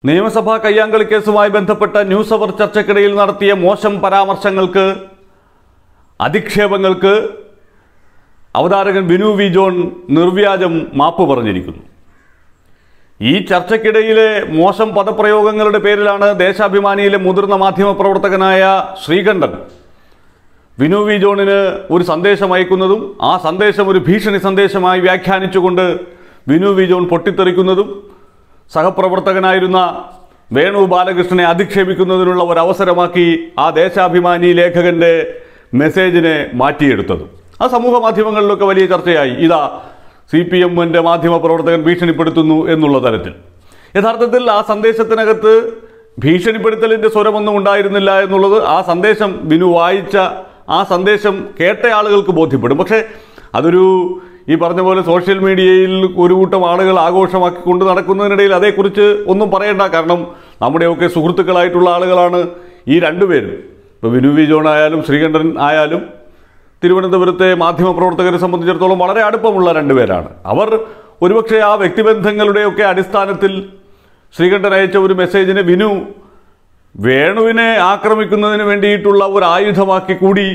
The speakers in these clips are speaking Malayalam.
നിയമസഭാ കയ്യാങ്കളി കേസുമായി ബന്ധപ്പെട്ട ന്യൂസ് അവർ ചർച്ചയ്ക്കിടയിൽ നടത്തിയ മോശം പരാമർശങ്ങൾക്ക് അധിക്ഷേപങ്ങൾക്ക് അവതാരകൻ ബിനു വി ജോൺ നിർവ്യാജം മാപ്പ് പറഞ്ഞിരിക്കുന്നു ഈ ചർച്ചയ്ക്കിടയിലെ മോശം പദപ്രയോഗങ്ങളുടെ പേരിലാണ് ദേശാഭിമാനിയിലെ മുതിർന്ന മാധ്യമപ്രവർത്തകനായ ശ്രീകണ്ഠൻ വിനു വി ജോണിന് ഒരു സന്ദേശം അയക്കുന്നതും ആ സന്ദേശം ഒരു ഭീഷണി സന്ദേശമായി വ്യാഖ്യാനിച്ചുകൊണ്ട് വിനു വി ജോൺ പൊട്ടിത്തെറിക്കുന്നതും സഹപ്രവർത്തകനായിരുന്ന വേണു ബാലകൃഷ്ണനെ അധിക്ഷേപിക്കുന്നതിനുള്ള ഒരു അവസരമാക്കി ആ ദേശാഭിമാനി ലേഖകന്റെ മെസ്സേജിനെ മാറ്റിയെടുത്തതും ആ സമൂഹ മാധ്യമങ്ങളിലൊക്കെ വലിയ ചർച്ചയായി ഇതാ സി പി എമ്മിൻ്റെ മാധ്യമപ്രവർത്തകൻ ഭീഷണിപ്പെടുത്തുന്നു എന്നുള്ള തരത്തിൽ യഥാർത്ഥത്തിൽ ആ സന്ദേശത്തിനകത്ത് ഭീഷണിപ്പെടുത്തലിൻ്റെ സ്വരമൊന്നും ഉണ്ടായിരുന്നില്ല എന്നുള്ളത് ആ സന്ദേശം ബിനു വായിച്ച ആ സന്ദേശം കേട്ട ആളുകൾക്ക് ബോധ്യപ്പെടും പക്ഷേ അതൊരു ഈ പറഞ്ഞ പോലെ സോഷ്യൽ മീഡിയയിൽ ഒരു കൂട്ടം ആളുകൾ ആഘോഷമാക്കി കൊണ്ട് നടക്കുന്നതിനിടയിൽ അതേക്കുറിച്ച് ഒന്നും പറയണ്ട കാരണം നമ്മുടെയൊക്കെ സുഹൃത്തുക്കളായിട്ടുള്ള ആളുകളാണ് ഈ രണ്ടുപേരും ഇപ്പോൾ വിനു വി ജോൺ ആയാലും ശ്രീകണ്ഠൻ ആയാലും തിരുവനന്തപുരത്തെ മാധ്യമപ്രവർത്തകരെ സംബന്ധിച്ചിടത്തോളം വളരെ അടുപ്പമുള്ള രണ്ടുപേരാണ് അവർ ഒരുപക്ഷെ ആ വ്യക്തിബന്ധങ്ങളുടെയൊക്കെ അടിസ്ഥാനത്തിൽ ശ്രീകണ്ഠൻ അയച്ച ഒരു മെസ്സേജിനെ വിനു വേണുവിനെ ആക്രമിക്കുന്നതിന് വേണ്ടിയിട്ടുള്ള ഒരു ആയുധമാക്കി കൂടി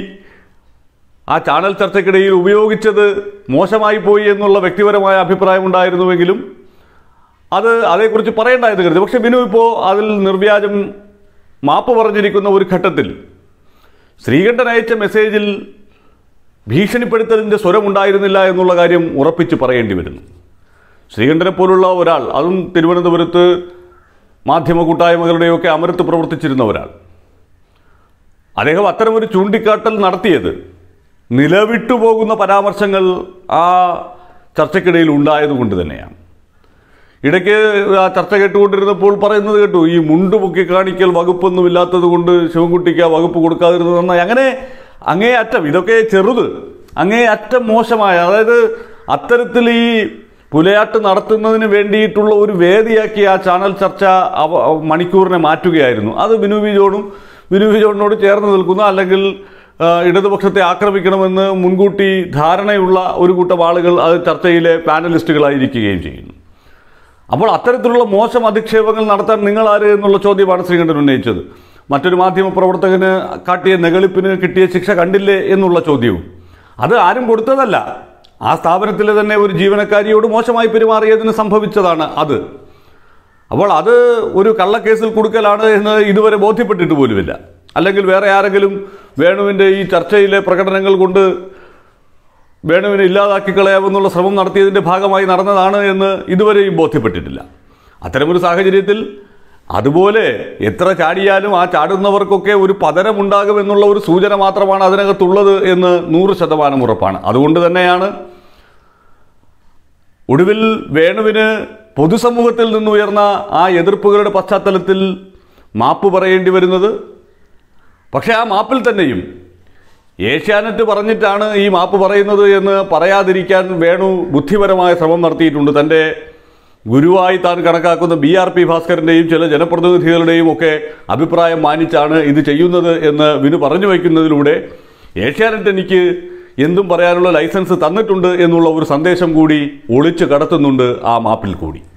ആ ചാനൽ ചർച്ചയ്ക്കിടയിൽ ഉപയോഗിച്ചത് മോശമായി പോയി എന്നുള്ള വ്യക്തിപരമായ അഭിപ്രായം ഉണ്ടായിരുന്നുവെങ്കിലും അത് അതേക്കുറിച്ച് പറയേണ്ടായത് കരുതി പക്ഷെ ബിനു ഇപ്പോൾ അതിൽ നിർവ്യാജം മാപ്പ് പറഞ്ഞിരിക്കുന്ന ഒരു ഘട്ടത്തിൽ ശ്രീകണ്ഠൻ അയച്ച മെസ്സേജിൽ ഭീഷണിപ്പെടുത്തലിൻ്റെ സ്വരമുണ്ടായിരുന്നില്ല എന്നുള്ള കാര്യം ഉറപ്പിച്ച് പറയേണ്ടി വരുന്നു ശ്രീകണ്ഠനെ പോലുള്ള ഒരാൾ അതും തിരുവനന്തപുരത്ത് മാധ്യമ കൂട്ടായ്മകളുടെയൊക്കെ അമരത്ത് പ്രവർത്തിച്ചിരുന്ന ഒരാൾ അദ്ദേഹം അത്തരമൊരു ചൂണ്ടിക്കാട്ടൽ നടത്തിയത് നിലവിട്ടു പോകുന്ന പരാമർശങ്ങൾ ആ ചർച്ചയ്ക്കിടയിൽ ഉണ്ടായതുകൊണ്ട് തന്നെയാണ് ഇടയ്ക്ക് ആ ചർച്ച കേട്ടുകൊണ്ടിരുന്നപ്പോൾ പറയുന്നത് കേട്ടു ഈ മുണ്ട് പൊക്കി കാണിക്കൽ വകുപ്പൊന്നും ഇല്ലാത്തത് കൊണ്ട് ശിവൻകുട്ടിക്ക് ആ വകുപ്പ് കൊടുക്കാതിരുന്നത് നന്നായി അങ്ങനെ അങ്ങേ അറ്റം ഇതൊക്കെ ചെറുത് അങ്ങേ അറ്റം മോശമായ അതായത് അത്തരത്തിൽ ഈ പുലയാട്ട് നടത്തുന്നതിന് വേണ്ടിയിട്ടുള്ള ഒരു വേദിയാക്കി ആ ചാനൽ ചർച്ച അവ മണിക്കൂറിനെ മാറ്റുകയായിരുന്നു അത് ബിനു വി ജോണും ബിനു വി ജോണിനോട് ചേർന്ന് നിൽക്കുന്ന അല്ലെങ്കിൽ ആ, ഇടതുപക്ഷത്തെ ആക്രമിക്കണമെന്ന് മുൻകൂട്ടി ധാരണയുള്ള ഒരു കൂട്ടം ആളുകൾ അത് ചർച്ചയിലെ പാനലിസ്റ്റുകളായിരിക്കുകയും ചെയ്യുന്നു അപ്പോൾ അത്തരത്തിലുള്ള മോശം അധിക്ഷേപങ്ങൾ നടത്താൻ നിങ്ങൾ ആര് എന്നുള്ള ചോദ്യമാണ് ശ്രീകണ്ഠൻ ഉന്നയിച്ചത് മറ്റൊരു മാധ്യമ പ്രവർത്തകന് കാട്ടിയ നെകളിപ്പിന് കിട്ടിയ ശിക്ഷ കണ്ടില്ലേ എന്നുള്ള ചോദ്യവും അത് ആരും കൊടുത്തതല്ല ആ സ്ഥാപനത്തിലെ തന്നെ ഒരു ജീവനക്കാരിയോട് മോശമായി പെരുമാറിയതിന് സംഭവിച്ചതാണ് അത് അപ്പോൾ അത് ഒരു കള്ളക്കേസിൽ കൊടുക്കലാണ് എന്ന് ഇതുവരെ ബോധ്യപ്പെട്ടിട്ട് പോലുമില്ല അല്ലെങ്കിൽ വേറെ ആരെങ്കിലും വേണുവിൻ്റെ ഈ ചർച്ചയിലെ പ്രകടനങ്ങൾ കൊണ്ട് വേണുവിനെ ഇല്ലാതാക്കി കളയാമെന്നുള്ള ശ്രമം നടത്തിയതിൻ്റെ ഭാഗമായി നടന്നതാണ് എന്ന് ഇതുവരെയും ബോധ്യപ്പെട്ടിട്ടില്ല അത്തരമൊരു സാഹചര്യത്തിൽ അതുപോലെ എത്ര ചാടിയാലും ആ ചാടുന്നവർക്കൊക്കെ ഒരു പതനമുണ്ടാകുമെന്നുള്ള ഒരു സൂചന മാത്രമാണ് അതിനകത്തുള്ളത് എന്ന് നൂറ് ശതമാനം ഉറപ്പാണ് അതുകൊണ്ട് തന്നെയാണ് ഒടുവിൽ വേണുവിന് പൊതുസമൂഹത്തിൽ നിന്നുയർന്ന ആ എതിർപ്പുകളുടെ പശ്ചാത്തലത്തിൽ മാപ്പ് പറയേണ്ടി വരുന്നത് പക്ഷേ ആ മാപ്പിൽ തന്നെയും ഏഷ്യാനെറ്റ് പറഞ്ഞിട്ടാണ് ഈ മാപ്പ് പറയുന്നത് എന്ന് പറയാതിരിക്കാൻ വേണു ബുദ്ധിപരമായ ശ്രമം നടത്തിയിട്ടുണ്ട് തൻ്റെ ഗുരുവായി താൻ കണക്കാക്കുന്ന ബി ആർ പി ഭാസ്കരൻ്റെയും ചില ജനപ്രതിനിധികളുടെയും ഒക്കെ അഭിപ്രായം മാനിച്ചാണ് ഇത് ചെയ്യുന്നത് എന്ന് വിനു പറഞ്ഞു വയ്ക്കുന്നതിലൂടെ ഏഷ്യാനെറ്റ് എനിക്ക് എന്തും പറയാനുള്ള ലൈസൻസ് തന്നിട്ടുണ്ട് എന്നുള്ള ഒരു സന്ദേശം കൂടി ഒളിച്ചു കടത്തുന്നുണ്ട് ആ മാപ്പിൽ കൂടി